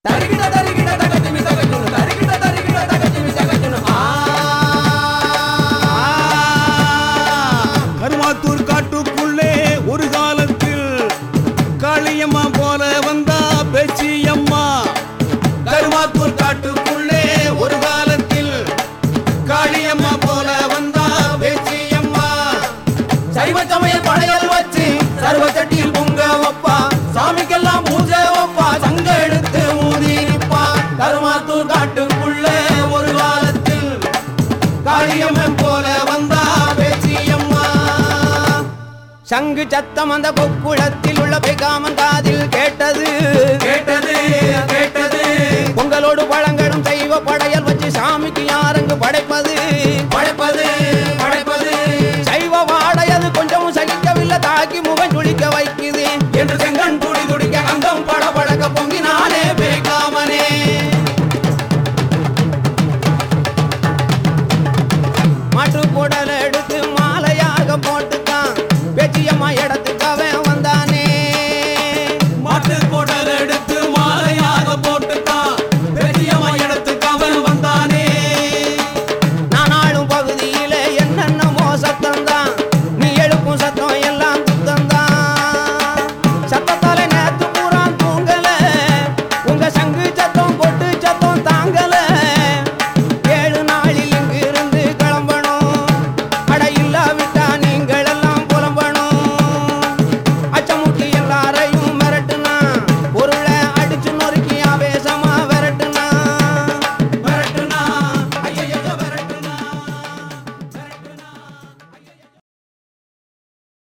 தருகிட தருகிட தகஜமி தகஜுனு தருகிட தருகிட தகஜமி தகஜுனு ஆ கருமாத்தூர் காட்டுக்குள்ளே ஒரு காலத்தில் காளியம்மா போல வந்தா பேச்சியம்மா கருமாத்தூர் காட்டுக்குள்ளே ஒரு காலத்தில் காளியம்மா போல வந்தா பேச்சியம்மா சைவ சமய படையல் வச்சு சர்வ சட்டியில் பொங்க வைப்பா சாமிக்கெல்லாம் பூஜை வைப்பா சங்க எடுத்து ஊதி நிப்பா கருமாத்தூர் காட்டுக்குள்ள ஒரு காலத்தில் காளியம்மன் போல வந்தா பேச்சியம்மா சங்கு சத்தம் அந்த கொக்குளத்தில் உள்ள பெகாமன் காதில் கேட்டது